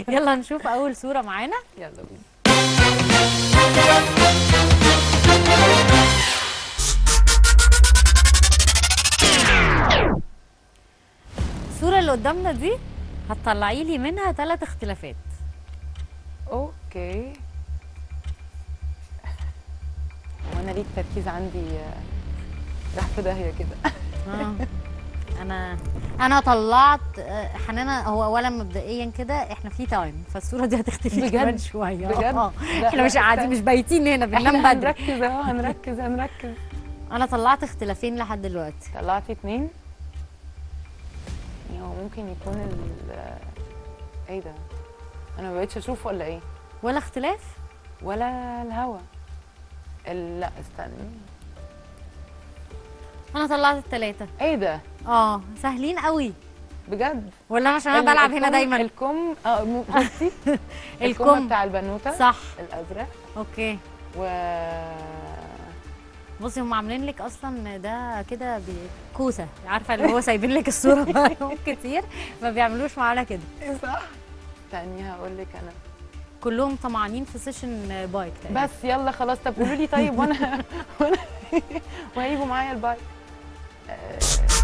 يلا نشوف اول صوره معانا يلا بينا الصوره اللي قدامنا دي هتطلعي لي منها ثلاث اختلافات اوكي وانا ليه التركيز عندي آه، راح في داهيه كده آه. انا انا طلعت آه، حنانه هو اولا مبدئيا كده احنا في تايم فالصوره دي هتختفي بجد؟ كمان شويه بجد؟ آه. لا، احنا مش لا، قاعدين استنى. مش بايتين هنا بننام احنا بدري هنركز اهو هنركز هنركز انا طلعت اختلافين لحد دلوقتي طلعتي اتنين يعني هو ممكن يكون ال ايه ده انا ما بقتش اشوف ولا ايه ولا اختلاف ولا الهوا ال- لا استني انا طلعت الثلاثه ايه ده اه سهلين قوي بجد ولا انا عشان انا بلعب هنا الكم- دايما الكم اه م- بصي الكم الكم بتاع البنوته صح الازرق اوكي و بصي هم عاملين لك اصلا ده كده بي- كوسه عارفه اللي هو سايبين لك الصوره بقالهم كتير ما بيعملوش معانا كده ايه صح استني هقول لك انا كلهم طمعانين في سيشن بايك تقريبا. بس يلا خلاص طب قولوا لي طيب وانا وانا وهيجوا معايا البايك آه،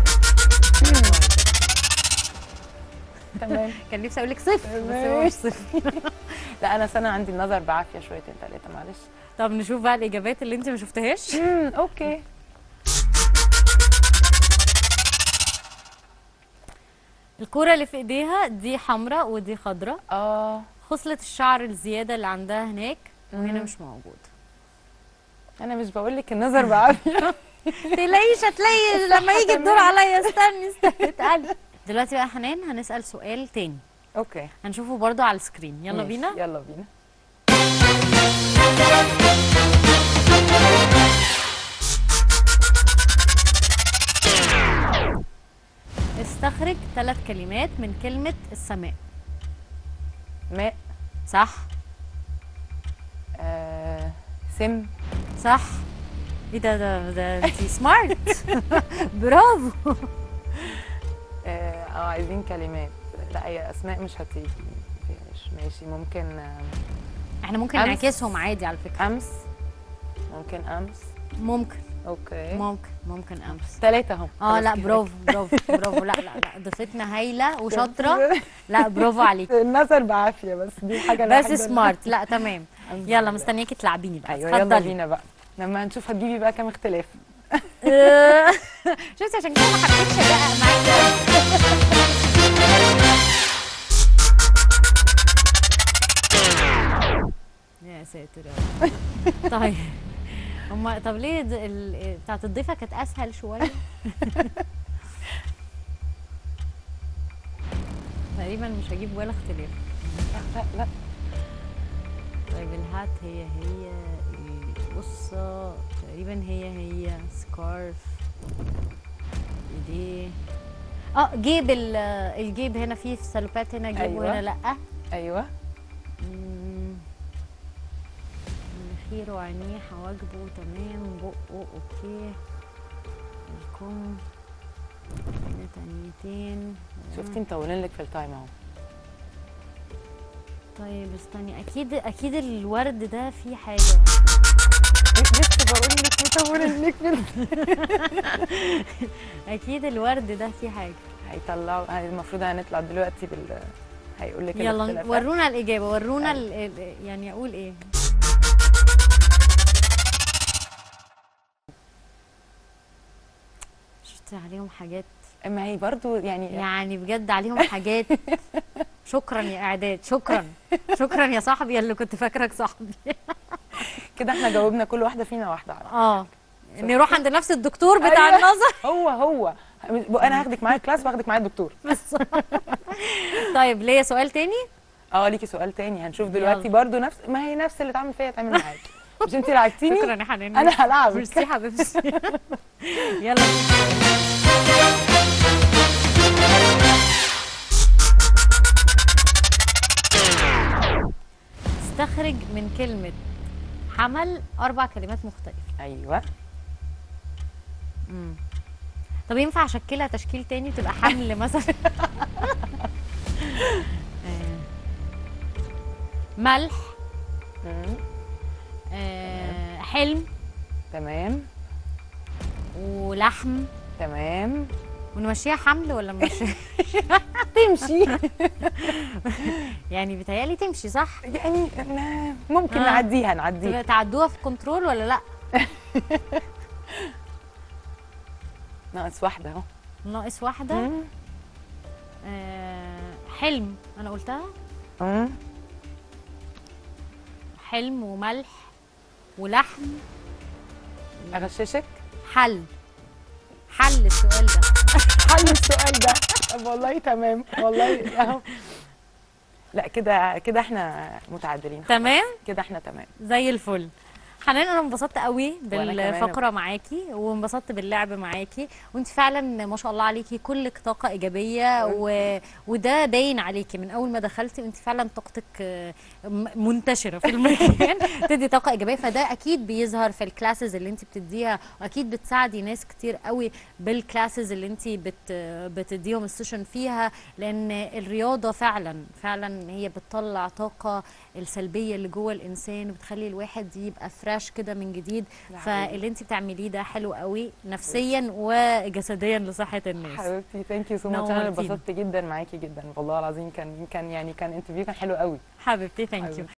تمام كان نفسي اقول لك صفر بس هو مش صفر لا انا سنه عندي النظر بعافيه شويتين ثلاثه معلش طب نشوف بقى الاجابات اللي انت ما شفتهاش امم اوكي الكوره اللي في ايديها دي حمراء ودي خضراء اه خصله الشعر الزياده اللي عندها هناك وهنا مم. مش موجود انا مش بقول لك النظر بعافيه تلاقيش هتلاقي لما يجي الدور عليا استني استني اتقلي دلوقتي بقى حنان هنسال سؤال تاني اوكي هنشوفه برضو على السكرين يلا ماشي، بينا يلا بينا استخرج ثلاث كلمات من كلمه السماء ماء صح آه سم صح ايه ده ده ده انتي سمارت برافو اه آه، عايزين كلمات لا هي اسماء مش هتيجي مفيش. ماشي ممكن آه، احنا ممكن أمس. نعكسهم عادي على فكره امس ممكن امس ممكن اوكي ممكن ممكن امس ثلاثة اهو اه خلاص لا كفاية. برافو برافو برافو لا لا لا ضيفتنا هايله وشاطره لا برافو عليك النظر بعافية بس دي حاجة أنا بس بحب سمارت لا تمام الحمد يلا لله. مستنياكي تلعبيني بقى ايوه يلا اتفضلي. بينا بقى لما هنشوف هتجيبي بقى كام اختلاف آه، شفتي عشان كده ما حبيتش ادقق معاكي يا ساتر يا رب. طيب هما طب ليه د- ال- بتاعت الضيفه كانت اسهل شويه تقريبا مش هجيب ولا اختلاف لا لا طيب الهات هي هي القصة تقريبا هي هي سكارف ايديه اه جيب ال- الجيب هنا فيه سلوبات هنا جيب أيوة. وهنا لا ايوه مم. مناخيره وعينيه حواجبه تمام بقه اوكي الكم هنا تانيتين شفتي مطولين لك في التايم اهو طيب استني اكيد اكيد الورد ده فيه حاجه لسه بقول لك مطولين لك في ال- اكيد الورد ده فيه حاجه هيطلعوا هي- المفروض هنطلع دلوقتي بال هيقول لك يلا الاختلافات. ورونا الاجابه ورونا ال... ال- يعني اقول ايه شفت عليهم حاجات ما هي برضو يعني يعني بجد عليهم حاجات شكرا يا اعداد شكرا شكرا يا صاحبي اللي كنت فاكرك صاحبي كده احنا جاوبنا كل واحده فينا واحده على اه نروح عند نفس الدكتور بتاع أيوة. النظر هو هو انا هاخدك معايا الكلاس واخدك معايا الدكتور بس طيب ليا سؤال تاني اه ليكي سؤال تاني هنشوف دلوقتي يلا. برضو نفس ما هي نفس اللي اتعمل فيا اتعمل معاكي مش انت لعبتيني شكرا يا حنان انا هلعبك ميرسي حبيبتي يلا استخرج من كلمة حمل أربع كلمات مختلفة ايوه مم. طب ينفع أشكلها تشكيل تاني تبقى حمل مثلا آه. ملح مم. آه حلم تمام ولحم تمام ونمشيها حمل ولا نمشيها تمشي يعني بيتهيألي تمشي صح يعني نا- ممكن آه. نعديها نعديها تبقى تعدوها في كنترول ولا لا ناقص واحده اهو ناقص واحده مم. آه حلم انا قلتها مم. حلم وملح ولحم اغششك حل حل السؤال ده حل السؤال ده طب والله تمام والله اهو لا كده كده احنا متعادلين تمام كده احنا تمام زي الفل حنان انا انبسطت قوي وأنا كمان. بالفقره معاكي وانبسطت باللعب معاكي وانت فعلا ما شاء الله عليكي كلك طاقه ايجابيه و... وده باين عليكي من اول ما دخلتي وانت فعلا طاقتك آه، م- منتشره في المكان تدي طاقه ايجابيه فده اكيد بيظهر في الكلاسز اللي انت بتديها واكيد بتساعدي ناس كتير قوي بالكلاسز اللي انت بت... بتديهم السيشن فيها لان الرياضه فعلا فعلا هي بتطلع طاقه السلبيه اللي جوه الانسان وبتخلي الواحد يبقى فريش كده من جديد ده حقيقي. فاللي انت بتعمليه ده حلو قوي نفسيا وجسديا لصحه الناس حبيبتي ثانك يو سو ماتش انا نورتينا. انبسطت جدا معاكي جدا والله العظيم كان كان يعني كان انترفيو كان حلو قوي حبيبتي ثانك يو حبيبتي.